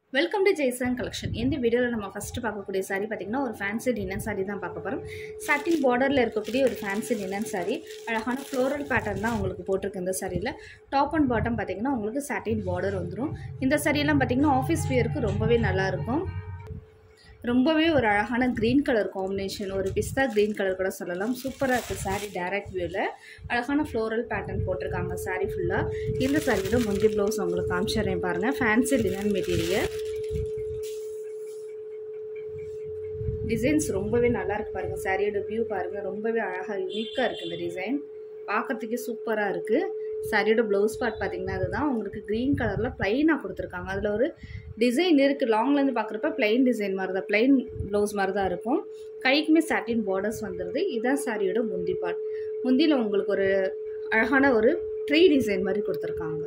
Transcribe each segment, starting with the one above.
welcome to Jaison collection இந்த வீடியோவில் நம்ம ஃபஸ்ட்டு பார்க்கக்கூடிய saree பார்த்திங்கன்னா ஒரு ஃபேன்சி லினன் saree தான் பார்க்க போகிறோம் சாட்டின் பார்டரில் இருக்கக்கூடிய ஒரு ஃபேன்சி லினன் saree அழகான ஃப்ளோரல் பேட்டர்ன் தான் உங்களுக்கு போட்டிருக்கு இந்த சாரியில் டாப் அண்ட் பாட்டம் பார்த்திங்கன்னா உங்களுக்கு சாட்டின் பார்டர் வந்துடும் இந்த சாரியெல்லாம் பார்த்திங்கன்னா ஆஃபீஸ் வியருக்கு ரொம்பவே நல்லாயிருக்கும் ரொம்பவே ஒரு அழகான க்ரீன் கலர் காம்பினேஷன் ஒரு பிஸ்தா க்ரீன் கலர் கூட சொல்லலாம் சூப்பராக இருக்குது saree டைரக்ட் வியூவில் அழகான ஃப்ளோரல் பேட்டர்ன் போட்டிருக்காங்க saree ஃபுல்லாக இந்த சாரியோட முந்தி ப்ளவுஸ் உங்களுக்கு காமிச்சிடுறேன் பாருங்கள் ஃபேன்சி லினன் மெட்டீரியல் டிசைன்ஸ் ரொம்பவே நல்லா இருக்கு பாருங்கள் சாரியோட வியூ பாருங்கள் ரொம்பவே அழகாக யூனிக்காக இருக்குது இந்த டிசைன் பார்க்கறதுக்கே சூப்பராக இருக்குது சாரியோட ப்ளவுஸ் பார்ட் பார்த்தீங்கன்னா அதுதான் உங்களுக்கு க்ரீன் கலரில் ப்ளைனாக கொடுத்துருக்காங்க அதில் ஒரு டிசைன் இருக்குது லாங்லேருந்து பார்க்குறப்ப ப்ளைன் டிசைன் மாதிரி தான் ப்ளைன் ப்ளவுஸ் மாதிரி தான் இருக்கும் கைக்குமே சாட்டின் பார்டர்ஸ் வந்துடுது இதுதான் சாரியோட முந்தி பார்ட் முந்தியில் உங்களுக்கு ஒரு அழகான ஒரு ட்ரீ டிசைன் மாதிரி கொடுத்துருக்காங்க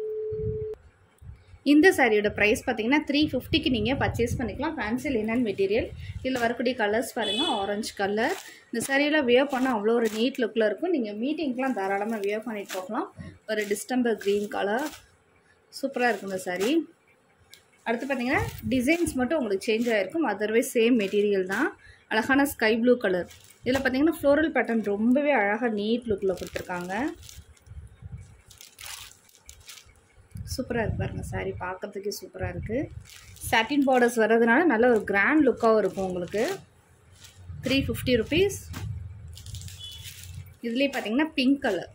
இந்த சாரியோட ப்ரைஸ் பார்த்தீங்கன்னா த்ரீ ஃபிஃப்டிக்கு நீங்கள் பர்ச்சேஸ் பண்ணிக்கலாம் ஃபேன்சி லினன் மெட்டீரியல் இதில் வரக்கூடிய கலர்ஸ் பாருங்கள் ஆரஞ்சு கலர் இந்த சாரியெல்லாம் வியர் பண்ணால் அவ்வளோ ஒரு நீட் லுக்கில் இருக்கும் நீங்கள் மீட்டிங்க்கெலாம் தாராளமாக வியர் பண்ணிட்டு போகலாம் ஒரு டிஸ்டம்பர் க்ரீன் கலர் சூப்பராக இருக்கும் இந்த சாரீ அடுத்து பார்த்தீங்கன்னா டிசைன்ஸ் மட்டும் உங்களுக்கு சேஞ்ச் ஆகிருக்கும் அதர்வைஸ் சேம் மெட்டீரியல் தான் அழகான ஸ்கை ப்ளூ கலர் இதில் பார்த்தீங்கன்னா ஃப்ளோரல் பேட்டர்ன் ரொம்பவே அழகாக நீட் லுக்கில் கொடுத்துருக்காங்க சூப்பராக இருக்கு பாருங்க சாரீ பார்க்கறதுக்கே சூப்பராக இருக்குது சாட்டின் பார்டர்ஸ் வர்றதுனால நல்ல ஒரு கிராண்ட் லுக்காகவும் இருக்கும் உங்களுக்கு த்ரீ ஃபிஃப்டி ருபீஸ் இதுலேயே பார்த்தீங்கன்னா பிங்க் கலர்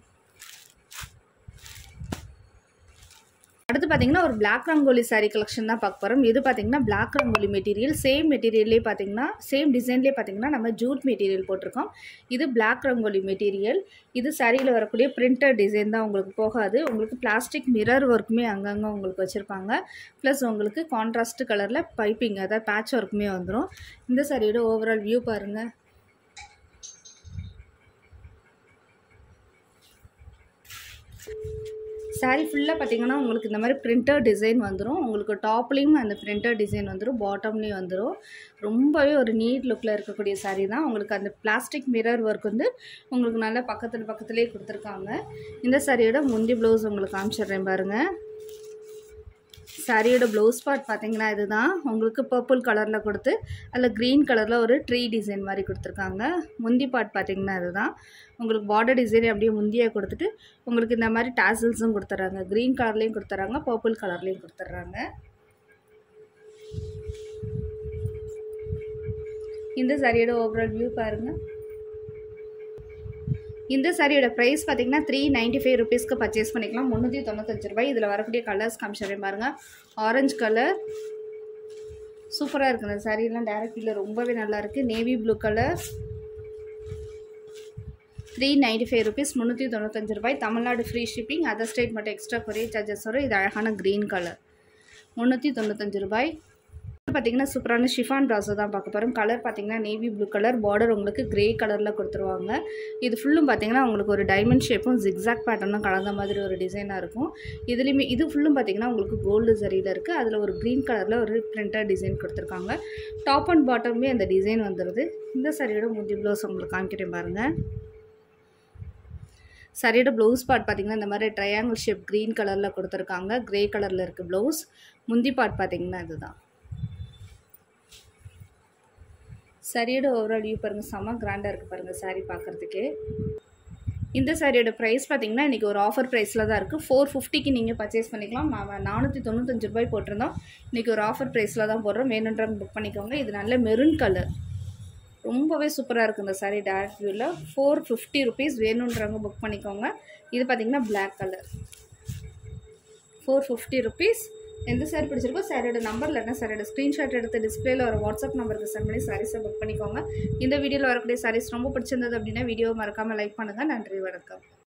அடுத்து பார்த்தீங்கன்னா ஒரு பிளாக் ரங்கோலி சாரீ கலெக்ஷன் தான் பார்க்க போகிறோம் இது பார்த்தீங்கன்னா பிளாக் ரங்கோலி மெட்டீரியல் சேம் மெட்டீரியல்லே பார்த்தீங்கன்னா சேம் டிசைன்லேயே பார்த்தீங்கன்னா நம்ம ஜூட் மெட்டீரியல் போட்டிருக்கோம் இது பிளாக் ரங்கோலி மெட்டீரியல் இது சாரியில் வரக்கூடிய பிரிண்டட் டிசைன் தான் உங்களுக்கு போகாது உங்களுக்கு பிளாஸ்டிக் மிரர் ஒர்க்குமே அங்கங்கே உங்களுக்கு வச்சுருப்பாங்க ப்ளஸ் உங்களுக்கு கான்ட்ராஸ்ட் கலரில் பைப்பிங் அதாவது பேட்ச் ஒர்க்குமே வந்துடும் இந்த சாரியோட ஓவரால் வியூ பாருங்கள் சாரீ ஃபுல்லாக பார்த்தீங்கன்னா உங்களுக்கு இந்த மாதிரி பிரிண்டர் டிசைன் வந்துடும் உங்களுக்கு டாப்லேயும் அந்த பிரிண்டர் டிசைன் வந்துடும் பாட்டம்லேயும் வந்துடும் ரொம்பவே ஒரு நீட் லுக்கில் இருக்கக்கூடிய சாரீ தான் உங்களுக்கு அந்த பிளாஸ்டிக் மிரர் ஒர்க் வந்து உங்களுக்கு நல்லா பக்கத்தில் பக்கத்துலேயே கொடுத்துருக்காங்க இந்த சாரியோட முந்தி ப்ளவுஸ் உங்களுக்கு காமிச்சிடுறேன் பாருங்கள் சாரியோட ப்ளவுஸ் பார்ட் பார்த்தீங்கன்னா இதுதான் உங்களுக்கு பர்பிள் கலரில் கொடுத்து அதில் க்ரீன் கலரில் ஒரு ட்ரீ டிசைன் மாதிரி கொடுத்துருக்காங்க முந்தி பார்ட் பார்த்தீங்கன்னா இதுதான் உங்களுக்கு பார்டர் டிசைன் அப்படியே முந்தியே கொடுத்துட்டு உங்களுக்கு இந்த மாதிரி டாசல்ஸும் கொடுத்துட்றாங்க க்ரீன் கலர்லேயும் கொடுத்துட்றாங்க பர்பிள் கலர்லேயும் கொடுத்துட்றாங்க இந்த சாரியோட ஓவரால் வியூ பாருங்கள் இந்த சாரியோட ப்ரைஸ் பார்த்தீங்கன்னா த்ரீ நைன்ட்டி ஃபைவ் ருபீஸ்க்கு பர்ச்சேஸ் பண்ணிக்கலாம் முந்நூற்றி தொண்ணூத்தஞ்சு ரூபாய் இதில் வரக்கூடிய கலர்ஸ் காமிச்சிடுறேன் பாருங்கள் ஆரஞ்சு கலர் சூப்பராக இருக்குது இந்த சாரீலாம் டேரக்டில் ரொம்பவே நல்லாயிருக்கு navy blue colour three ninety five rupees முந்நூற்றி தொண்ணூத்தஞ்சு ரூபாய் Tamil Nadu free shipping other state மட்டும் எக்ஸ்ட்ரா கொரியர் சார்ஜஸ் வரும் இது அழகான க்ரீன் கலர் முந்நூற்றி தொண்ணூத்தஞ்சு ரூபாய் பார்த்தீங்கன்னா சூப்பரான ஷிஃபான் ப்ராஸோ தான் பார்க்க போகிறோம் கலர் பார்த்தீங்கன்னா நேவி ப்ளூ கலர் பார்டர் உங்களுக்கு கிரே கலரில் கொடுத்துருவாங்க இது ஃபுல்லும் பார்த்தீங்கன்னா உங்களுக்கு ஒரு டைமண்ட் ஷேப்பும் ஜிக்ஸாக் பேட்டர்னும் கலந்த மாதிரி ஒரு டிசைனாக இருக்கும் இதுலேயுமே இது ஃபுல்லும் பார்த்தீங்கன்னா உங்களுக்கு கோல்டு சரியில் இருக்குது அதில் ஒரு க்ரீன் கலரில் ஒரு பிரிண்டர் டிசைன் கொடுத்துருக்காங்க டாப் அண்ட் பாட்டமே அந்த டிசைன் வந்துடுது இந்த சரியோட முந்தி ப்ளவுஸ் உங்களுக்கு காமிக்கிறேன் பாருங்கள் சரியோட ப்ளவுஸ் பார்ட் பார்த்திங்கன்னா இந்த மாதிரி ட்ரையாங்கிள் ஷேப் க்ரீன் கலரில் கொடுத்துருக்காங்க க்ரே கலரில் இருக்குது ப்ளவுஸ் முந்தி பார்ட் பார்த்திங்கன்னா இதுதான் சாரியோட ஓவரால் வியூ பாருங்கள் செம்ம கிராண்டாக இருக்குது பாருங்கள் சாரீ பார்க்குறதுக்கு இந்த சாரியோட ப்ரைஸ் பார்த்தீங்கன்னா இன்றைக்கி ஒரு ஆஃபர் ப்ரைஸில் தான் இருக்குது ஃபோர் ஃபிஃப்டிக்கு நீங்கள் பர்ச்சேஸ் பண்ணிக்கலாம் நாம் நானூற்றி தொண்ணூத்தஞ்சு ரூபாய் போட்டிருந்தோம் இன்றைக்கி ஒரு ஆஃபர் ப்ரைஸில் தான் போடுறோம் வேணுன்றவங்க புக் பண்ணிக்கோங்க இது நல்ல மெரூன் கலர் ரொம்பவே சூப்பராக இருக்குது இந்த சாரீ டேரக்ட் வியூவில் ஃபோர் ஃபிஃப்டி ருபீஸ் வேணுன்றவங்க புக் பண்ணிக்கோங்க இது பார்த்திங்கன்னா black colour four fifty rupees எந்த சாரி பிடிச்சிருக்கோ சாரியோட நம்பர் இல்லைன்னா சாரியோட ஸ்க்ரீன்ஷாட் எடுத்து டிஸ்பிளேல ஒரு வாட்ஸ்அப் நம்பருக்கு சென்ட் பண்ணி சாரீஸை புக் பண்ணிக்கோங்க இந்த வீடியோவில் வரக்கூடிய சாரீஸ் ரொம்ப பிடிச்சிருந்தது அப்படின்னா வீடியோ மறக்காமல் லைக் பண்ணுங்கள் நன்றி வணக்கம்